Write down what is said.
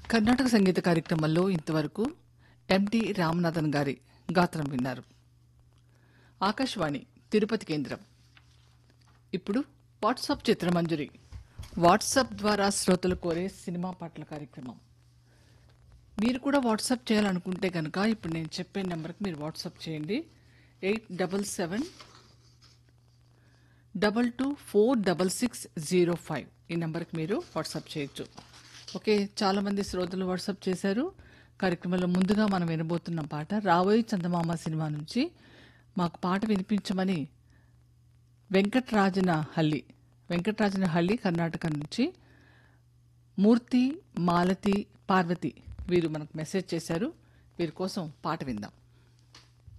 కర్ణాటక సంగీత కార్యక్రమంలో ఇంతవరకు ఎంటి రామనాథన్ గారి గాత్రం విన్నారు ఆకాశవాణి తిరుపతి కేంద్రం ఇప్పుడు వాట్సాప్ చిత్రమంజరి వాట్సాప్ ద్వారా శ్రోతలు కోరే సినిమా పాటల కార్యక్రమం మీరు కూడా వాట్సాప్ చేయాలనుకుంటే కనుక ఇప్పుడు నేను చెప్పే నెంబర్కి మీరు వాట్సాప్ చేయండి eight double seven double two four double six zero five ఈ నెంబర్కి మీరు వాట్సాప్ చేయొచ్చు ఓకే చాలామంది శ్రోతలు వాట్సాప్ చేశారు కార్యక్రమంలో ముందుగా మనం వినబోతున్న పాట రాబోయే చందమామ సినిమా నుంచి మాకు పాట వినిపించమని వెంకట్రాజన హల్లి వెంకట్రాజన హల్లి కర్ణాటక నుంచి మూర్తి మాలతి పార్వతి వీరు మనకు మెసేజ్ చేశారు వీరి కోసం పాట విందాం